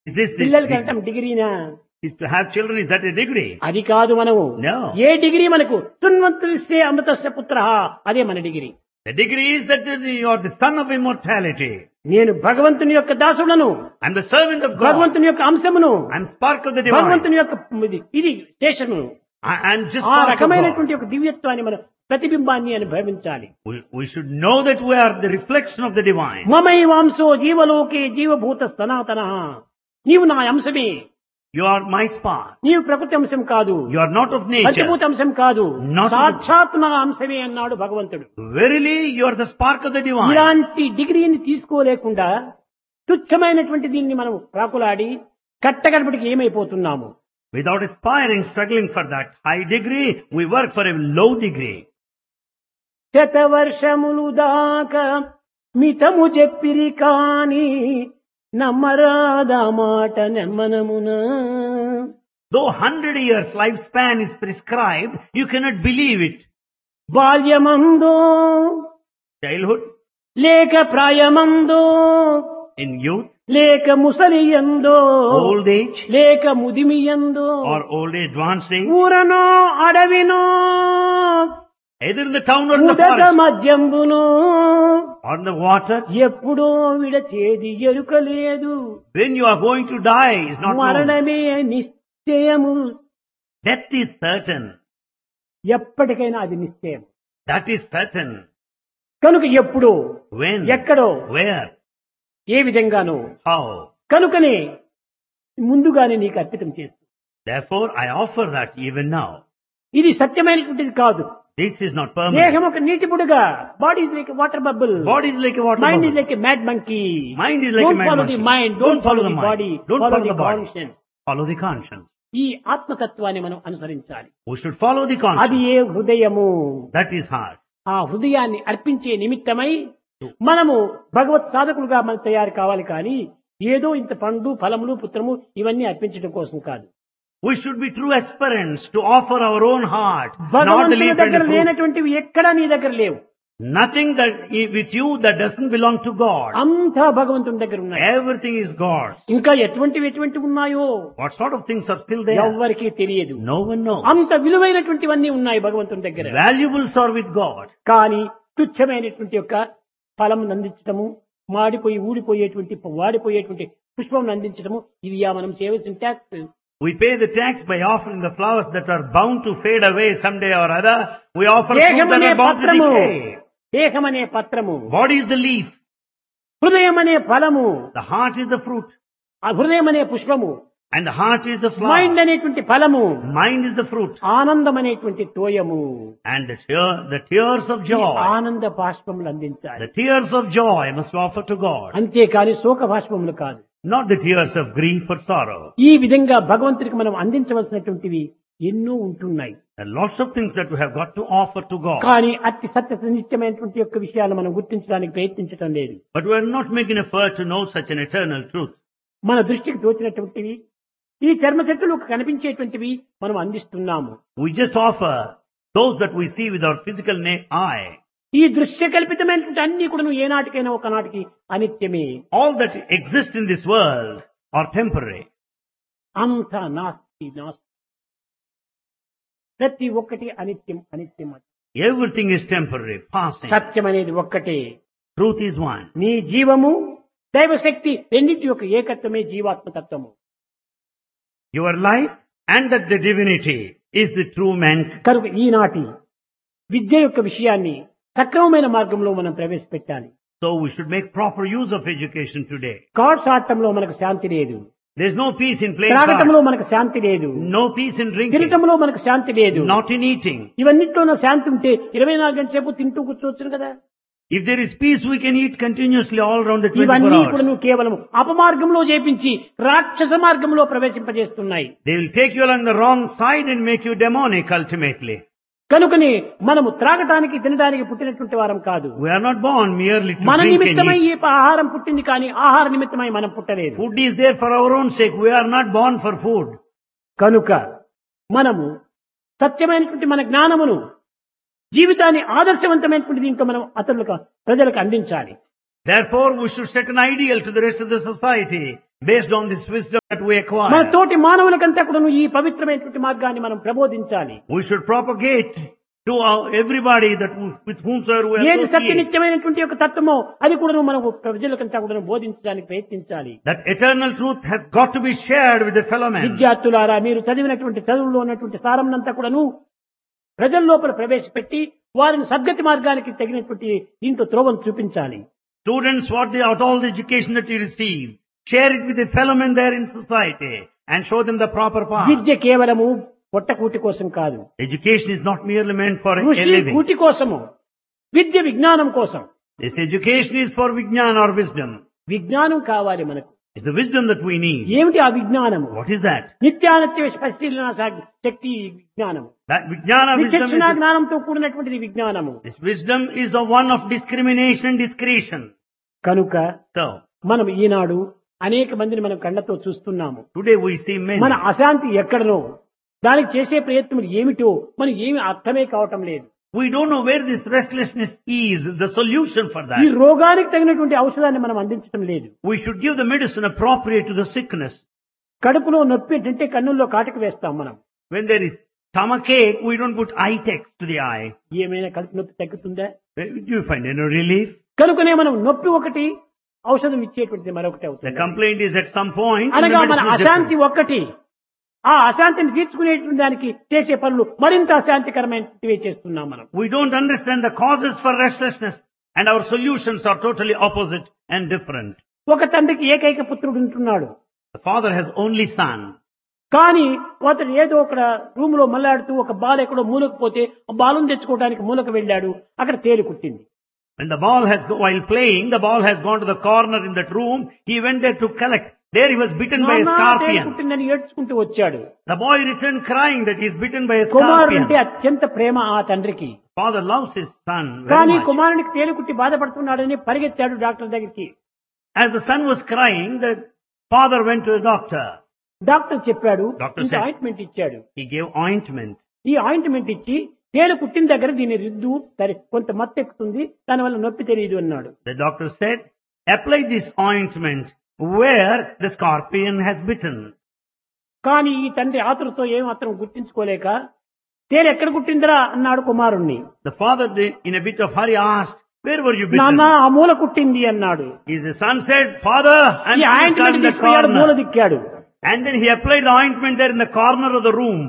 Is this the పిల్లలకి అంటాం డిగ్రీనా is to have children? Is that a degree? అది కాదు మనము No. ఏ డిగ్రీ మనకు సున్వంతులిస్తే అమృతస్య పుత్ర అదే మన degree The degree is that you are the son of immortality. నేను భగవంతుని యొక్క దాసుడను I'm the servant of God. భగవంతుని యొక్క అంశమును I'm spark of the divine. భగవంతుని యొక్క ఇది- ఇది శేషము I- I'm just ఆ spark of God. రకమైనటువంటి ఒక దివ్యత్వాన్ని మనం ప్రతిబింబాన్ని అని భావించాలి We, we should know that we are the reflection of the divine. మమై వాంసో జీవలోకే జీవభూత సనాతన నీవు నా అంశమే You are my spark. నీవు ప్రకృతి అంశం కాదు You are not of nature. పంచభూత అంశం కాదు Not of- సాక్షాత్ నా అంశమే అన్నాడు భగవంతుడు Verily, you are the spark of the divine. ఇలాంటి డిగ్రీని తీసుకోలేకుండా తుచ్చమైనటువంటి దీన్ని మనం ప్రాకులాడి కట్టగడపటికి ఏమైపోతున్నాము Without aspiring, struggling for that high degree, we work for a low degree. శతవర్షములు దాకా మితము చెప్పిరి కాని నమ్మరాదా మాట నెమ్మనమున Though hundred years lifespan is prescribed, you cannot believe it. బాల్యమందో Childhood, లేక ప్రాయమందో in youth, లేక ముసలియందో old age, లేక ముదిమియందో or old age, advanced age, ఊరనో అడవినో either in the town or in the ఉదక forest, మద్యంబునో or in the water, ఎప్పుడో విడచేది ఎరుకలేదు when you are going to die is not known. మరణమే నిశ్చయము Death is certain. ఎప్పటికైనా అది నిశ్చయం That is certain. కనుక ఎప్పుడో When? ఎక్కడో Where? A విధంగానో How? కనుకనే ముందుగానే నీకు అర్పితం చేస్తుంది Therefore, I offer that even now. ఇది సత్యమైనటువంటిది కాదు This is not permanent. దేహం ఒక నీటి బుడుగా body is like water bubble Body is like a water mind is bubble. Like mad monkey Mind is like a don't mad follow the monkey. Mind Don't don't follow follow the the mind. Body Don't follow follow the the body. Conscience Follow the conscience. ఈ ఆత్మతత్వాన్ని మనం అనుసరించాలి We should follow the అది conscience. ఏ హృదయము That is hard. ఆ హృదయాన్ని అర్పించే నిమిత్తమై మనము భగవత్ సాధకులుగా మనం తయారు కావాలి కానీ ఏదో ఇంత పండు ఫలములు పుత్రము ఇవన్నీ అర్పించడం కోసం కాదు We should be true aspirants to offer our own heart, not the భగవంతుని leaf and దగ్గర the fruit. లేనటువంటివి ఎక్కడా నీ దగ్గర లేవు Nothing that i- with you that doesn't belong to God. అంతా భగవంతుని దగ్గర ఉన్నాయి Everything is God's. ఇంకా ఎటువంటివి ఎటువంటివి ఉన్నాయో What sort of things are still there? ఎవ్వరికీ తెలియదు No one knows. అంత విలువైనటువంటివన్నీ ఉన్నాయి భగవంతుని దగ్గర Valuables are with God. కానీ తుచ్చమైనటువంటి యొక్క ఫలం అందించటము మాడిపోయి ఊడిపోయేటువంటి వాడిపోయేటువంటి పుష్పం అందించటము ఇది యా మనం చేయవలసిన tax We pay the tax by offering the flowers that are bound to fade away someday or other. We offer fruit that దేహమనే are bound to పత్రము decay. దేహమనే పత్రము Body is the leaf. హృదయం అనే ఫలము The heart is the fruit. ఆ హృదయం అనే పుష్పము And the heart is the flower. Mind అనేటువంటి ఫలము Mind is the fruit. ఆనందం అనేటువంటి తోయము And the, tear, the tears of ఈ joy. ఆనంద బాష్పములు అందించాలి The tears of joy must be offered to God. అంతేకాని శోక బాష్పములు కాదు Not the tears of grief or sorrow. ఈ విధంగా భగవంతుడికి మనం అందించవలసినటువంటివి ఎన్నో ఉంటున్నాయి There are lots of things that we have got to offer to God. కానీ అతి సత్య నిత్యమైనటువంటి యొక్క విషయాలు మనం గుర్తించడానికి ప్రయత్నించడం లేదు But we are not making effort to know such an eternal truth. మన దృష్టికి తోచినటువంటివి ఈ చర్మ చెట్టులు కనిపించేటువంటివి మనం అందిస్తున్నాము We just offer those that we see with our physical na- eye. ఈ దృశ్య కల్పితమైనటువంటి అన్ని కూడా ఏనాటికైనా ఒకనాటికి అనిత్యమే All that exists in this world are temporary. అంత నాస్తి నాస్తి ప్రతి ఒక్కటి అనిత్యం అనిత్యం Everything is temporary, passing. సత్యం అనేది ఒక్కటే Truth is one. నీ జీవము దైవశక్తి రెండింటి యొక్క ఏకత్వమే జీవాత్మతత్వము Your life and that the divinity is the true man. కనుక ఈనాటి విద్య యొక్క విషయాన్ని సక్రమమైన మార్గంలో మనం ప్రవేశపెట్టాలి So we should make proper use of education today. Cards ఆడటంలో మనకు శాంతి లేదు There's no peace in playing త్రాగటంలో cards. మనకు శాంతి లేదు No peace in drinking. తినటంలో మనకు శాంతి లేదు Not in eating. ఇవన్నిట్లో శాంతి ఉంటే ఇరవై నాలుగు గంటల సేపు తింటూ కూర్చోవచ్చు కదా If there is peace, we can eat continuously all around the 24 ఇవన్నీ కూడా hours. నువ్వు కేవలం అపమార్గంలో చేపించి రాక్షస మార్గంలో ప్రవేశింపజేస్తున్నాయి They will take you along the wrong side and make you demonic ultimately. కనుకని మనము త్రాగటానికి తినడానికి పుట్టినటువంటి వారం కాదు We are not born merely to మన drink and నిమిత్తమై eat. ఈ ఆహారం పుట్టింది కానీ ఆహార నిమిత్తమై మనం పుట్టలేదు Food is there for our own sake. We are not born for food. కనుక మనము సత్యమైనటువంటి మన జ్ఞానమును జీవితాన్ని ఆదర్శవంతమైనటువంటిది ఇంకా మనం అతరులకు ప్రజలకు అందించాలి Therefore, we should set an ideal to the rest of the society based on this wisdom that we మన acquire. తోటి మానవులకంతా కూడా ఈ పవిత్రమైనటువంటి మార్గాన్ని మనం ప్రబోధించాలి We should propagate to our, everybody that with whomsoever we ఏది associate. సత్యనిత్యమైనటువంటి యొక్క తత్వమో అది కూడా మనకు ప్రజలకంతా కూడా బోధించడానికి ప్రయత్నించాలి That eternal truth has got to be shared with the fellow men. విద్యార్థులారా మీరు చదివినటువంటి చదువులో ఉన్నటువంటి సారంనంతా కూడాను ప్రజల లోపల ప్రవేశపెట్టి వారిని సద్గతి మార్గానికి తగినటువంటి దీంట్లో త్రోవను చూపించాలి Students, what the, what all the education that you receive, share it with the fellow men there in society and show them the proper path. విద్య కేవలము పొట్టకూటి కోసం కాదు Education is not merely meant for a కృషి living. కూటి కోసము విద్య విజ్ఞానం కోసం This education is for vijnana or wisdom. విజ్ఞానం కావాలి మనకు It's the wisdom that we need. ఏమిటి ఆ విజ్ఞానము What is that? నిత్యానిత్య పరిశీలన సా- శక్తి ఈ విజ్ఞానము That vijnana wisdom విచక్షణ is, జ్ఞానంతో కూడినటువంటిది విజ్ఞానము this wisdom is a one of discrimination, discretion. కనుక So, మనం ఈనాడు అనేక మందిని మనం కళ్ళతో చూస్తున్నాము today we see many. మన అశాంతి ఎక్కడనో దానికి చేసే ప్రయత్నం ఏమిటో మనకి ఏమి అర్థమే కావటం లేదు We don't know where this restlessness is, the solution for ఈ that. రోగానికి తగినటువంటి ఔషధాన్ని మనం అందించడం లేదు We should give the medicine appropriate to the sickness. కడుపులో నొప్పి అంటే కన్నుల్లో కాటక వేస్తాం మనం When there is stomach ache, we don't put eye text to the eye. ఏమైనా కడుపు నొప్పి తగ్గుతుందా Do you find any relief? కనుకనే మనం నొప్పి ఒకటి ఔషధం ఇచ్చేటువంటిది మరొకటి The అవుతుంది complaint is at some point. and the అనగా మన medicine is అశాంతి different. ఒక్కటి ఆ అశాంతిని తీర్చుకునేటువంటి దానికి చేసే పనులు మరింత అశాంతికరమైనవి చేస్తున్నాం మనం We don't understand the causes for restlessness and our solutions are totally opposite and different. ఒక తండ్రికి ఏకైక పుత్రుడు ఉంటున్నాడు The father has only son. కానీ అతడు ఏదో ఒక రూమ్ లో మల్లాడుతూ ఒక బాల్ ఎక్కడో మూలకు పోతే ఆ బాలును తెచ్చుకోవడానికి మూలకు వెళ్ళాడు అక్కడ తేలి కుట్టింది When the ball has, go, while playing, the ball has gone to the corner in that room. He went there to collect. There he was bitten by a నాన్నా, తేలు scorpion. కుట్టిందని ఏడ్చుకుంటూ వచ్చాడు The boy returned crying that he is bitten by a కుమారుడు అంటే scorpion. అత్యంత ప్రేమ ఆ తండ్రికి Father loves his son కానీ very much. కుమారునికి తేలు కుట్టి బాధపడుతున్నాడని పరిగెత్తాడు డాక్టర్ దగ్గరికి As the son was crying, the father went to the doctor. Doctor చెప్పాడు Doctor ఇంత said- ఆయింట్మెంట్ ఇచ్చాడు He gave ointment. ఈ ఆయింట్మెంట్ ఇచ్చి తేలు కుట్టిన దగ్గర దీన్ని రుద్దు సరే కొంత మత్తు ఎక్కుతుంది దానివల్ల నొప్పి తెలియదు అన్నాడు The doctor said, apply this ointment where the scorpion has bitten. కానీ ఈ తండ్రి ఆతురతో ఏం మాత్రం గుర్తించుకోలేక తేలు ఎక్కడ కుట్టిందిరా అన్నాడు కుమారుణ్ణి The father, did- in a bit of hurry, asked, where were you నాన్న bitten? ఆ మూల కుట్టింది అన్నాడు His son said, father, I'm ఈ still ఆయింట్మెంట్ in the తీసుకున్నాడు మూల corner. దిక్కాడు And then he applied the ointment there in the corner of the room.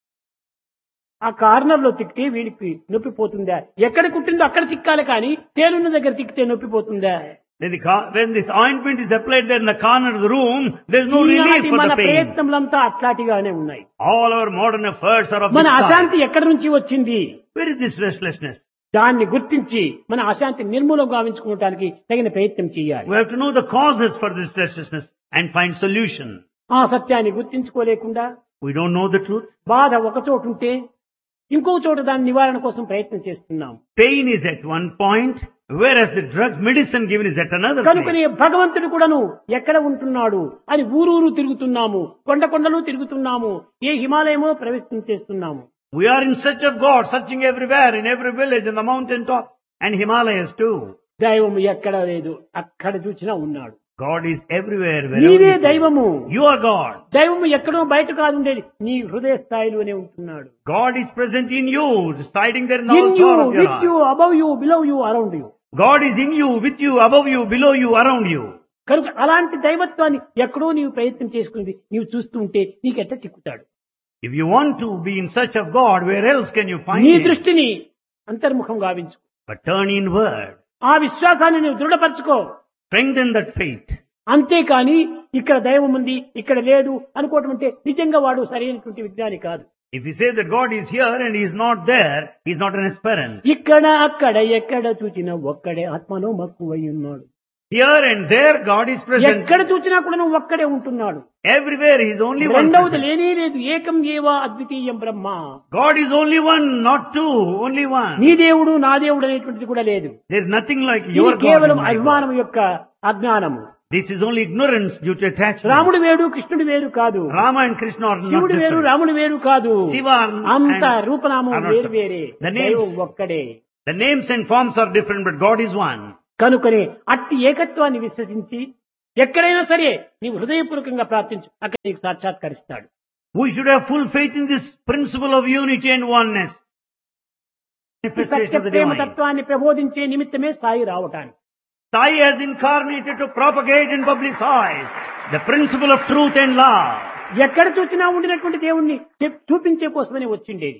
ఆ కార్నర్ లో తిక్కితే వీడికి నొప్పి పోతుందా ఎక్కడ కుట్టిందో అక్కడ తిక్కాలి కానీ తేలున్న దగ్గర తిక్కితే నొప్పి పోతుందా Then the, co- when this ointment is applied there in the corner of the room, there's no relief ఈనాటి for మన the pain. ప్రయత్నములంతా అట్లాంటిగానే ఉన్నాయి All our modern efforts are of మన this kind. అశాంతి ఎక్కడి నుంచి వచ్చింది Where is this restlessness? దాన్ని గుర్తించి మన అశాంతి నిర్మూలం గావించుకోవడానికి తగిన ప్రయత్నం చేయాలి We have to know the causes for this restlessness and find solution. ఆ సత్యాన్ని గుర్తించుకోలేకుండా We don't know the truth. బాధ ఒక చోటు ఉంటే ఇంకో చోట దాని నివారణ కోసం ప్రయత్నం చేస్తున్నాం Pain is at one point, whereas the drug medicine given is at another కనుకనే place. భగవంతుడు కూడాను ఎక్కడ ఉంటున్నాడు అని ఊరూరు తిరుగుతున్నాము కొండ కొండలు తిరుగుతున్నాము ఏ హిమాలయమో ప్రవేశం చేస్తున్నాము We are in search of God, searching everywhere, in every village, in the mountain tops, and Himalayas too. దైవం ఎక్కడ లేదు అక్కడ చూసినా ఉన్నాడు God is everywhere, wherever నీవే you go. దైవము You are God. దైవము ఎక్కడో బయట కాదు ఉండేది నీ హృదయ స్థాయిలోనే ఉంటున్నాడు God is present in you, residing there in the in you core of your with you heart. Above you below you around you God is in you, with you, above you, below you, around you. కనుక అలాంటి దైవత్వాన్ని ఎక్కడో నీవు ప్రయత్నం చేసుకుని నీవు చూస్తూ ఉంటే నీకెట్ట చిక్కుతాడు If you want to be in search of God, where else can you find నీ Him? దృష్టిని అంతర్ముఖం గావించు But turn inward. ఆ విశ్వాసాన్ని నువ్వు దృఢపరచుకో Strengthen that faith. అంతేకాని ఇక్కడ దైవం ఉంది ఇక్కడ లేదు అనుకోవటం అంటే నిజంగా వాడు సరైనటువంటి విజ్ఞాని కాదు If you say that God is here and He is not there, He is not an aspirant. ఇక్కడ అక్కడ ఎక్కడ చూచినా ఒక్కడే ఆత్మలో మక్కువై ఉన్నాడు Here and there, God is present. ఎక్కడ చూచినా కూడా నువ్వు ఒక్కడే ఉంటున్నాడు Everywhere, He is only one. రెండవది present. లేనే లేదు ఏకం ఏవా అద్వితీయం బ్రహ్మ God is only one, not two, only one. నీ దేవుడు నా దేవుడు అనేటువంటిది కూడా లేదు There is nothing like ఇది your God. కేవలం and my God. అభిమానం యొక్క అజ్ఞానము This is only ignorance due to attachment. రాముడు వేరు కృష్ణుడు వేరు కాదు Rama and Krishna are not శివుడు వేరు different. రాముడు వేరు కాదు Shiva and- అంత and- రూపనామం are not వేరు separate. వేరే The names- దైవం ఒక్కడే The names and forms are different, but God is one. కనుకనే అట్టి ఏకత్వాన్ని విశ్వసించి ఎక్కడైనా సరే నీవు హృదయపూర్వకంగా ప్రార్థించు అక్కడ నీకు సాక్షాత్కరిస్తాడు We should have full faith in this principle of unity and oneness. Satya Manifestation of the Prema divine. తత్వాన్ని ప్రబోధించే నిమిత్తమే సాయి రావటానికి Sai has incarnated to propagate and publicize the principle of truth and love. ఎక్కడ చూసినా ఉండినటువంటి దేవుణ్ణి చెప్- చూపించే కోసమని వచ్చిండేది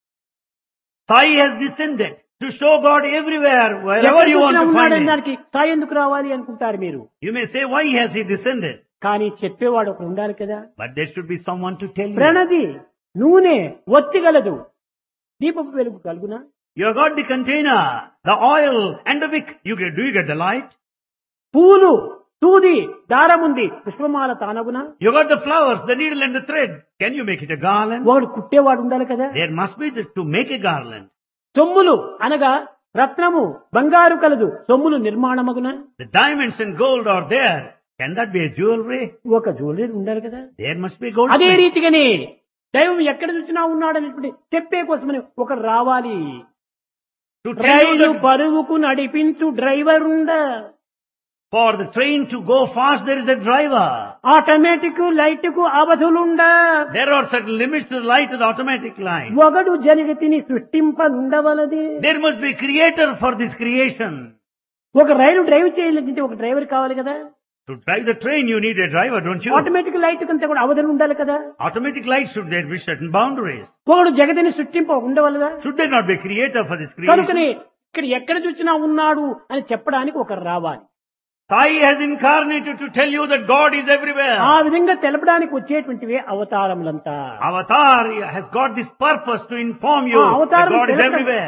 Sai has descended to show God everywhere, ఎక్కడ wherever you want చూసినా to ఉన్నాడని find him. దానికి సాయి ఎందుకు రావాలి అనుకుంటారు మీరు You may say, why has he descended? కానీ చెప్పేవాడు ఒకడు ఉండాలి కదా But there should be someone to tell you. ప్రణది నూనె ఒత్తిగలదు దీపపు వెలుగు కలుగునా You have got the container, the oil and the wick. You get, do you get the light? పూలు సూది దారముంది పుష్పమాల తానగునా You got the flowers, the needle and the thread. Can you make it a garland? ఒకడు కుట్టేవాడు ఉండాలి కదా There must be the, to make a garland. సొమ్ములు అనగా రత్నము బంగారు కలదు సొమ్ములు నిర్మాణమగున The diamonds and gold are there. Can that be a jewelry? ఒక జ్యువెలరీ ఉండాలి కదా There must be gold. అదే రీతిగానే దైవం ఎక్కడ చూసినా ఉన్నాడనేటువంటి చెప్పే కోసమని ఒకడు రావాలి To tell you rail that బరువుకు నడిపించు డ్రైవర్ ఉండ for the train to go fast, there is a driver. Automatic light కు అవధులుండ There are certain limits to the light of the automatic line. ఒకడు జగతిని సృష్టింపనుండవలది There must be a creator for this creation. ఒక రైలు drive చేయాలంటే ఒక driver కావాలి కదా To drive the train, you need a driver, don't you? Automatic light కంటే కూడా అవధులు ఉండాలి కదా Automatic light should there be certain boundaries. ఒకడు జగతిని సృష్టింప ఉండవలదా Should there not be a creator for this creation? కనుకనే ఇక్కడ ఎక్కడ చూసినా ఉన్నాడు అని చెప్పడానికి ఒకరు రావాలి Sai has incarnated to tell you that God is everywhere. ఆ విధంగా తెలపడానికి వచ్చేటువంటివే అవతారములంతా Avatar has got this purpose to inform you Ah, that avatar God is telapam- everywhere.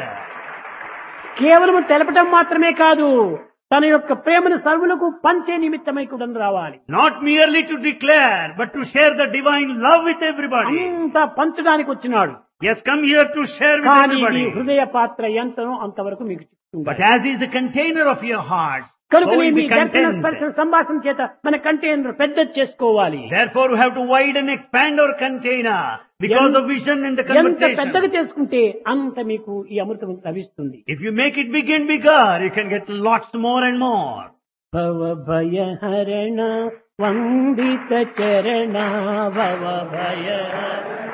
కేవలం తెలపటం మాత్రమే కాదు తన యొక్క ప్రేమను సర్వులకు పంచే నిమిత్తమై కూడా రావాలి Not merely to declare, but to share the divine love with everybody. అంతా పంచడానికి వచ్చినాడు He has come here to share with కానీ మీ everybody. హృదయ పాత్ర ఎంతనో అంతవరకు మీకు చెప్తుంది But as is the container of your heart, so కనుక is మీ the దర్శన content. స్పర్శన సంభాషణ చేత మన కంటైనర్ పెద్ద చేసుకోవాలి Therefore, we have to widen, expand our container because ఎంత- of vision and the ఎంత పెద్దగా conversation. చేసుకుంటే అంత మీకు ఈ అమృతం లభిస్తుంది If you make it big and bigger, you can get lots more and more. భవ భయ హరణ వందిత చరణ భవ భయ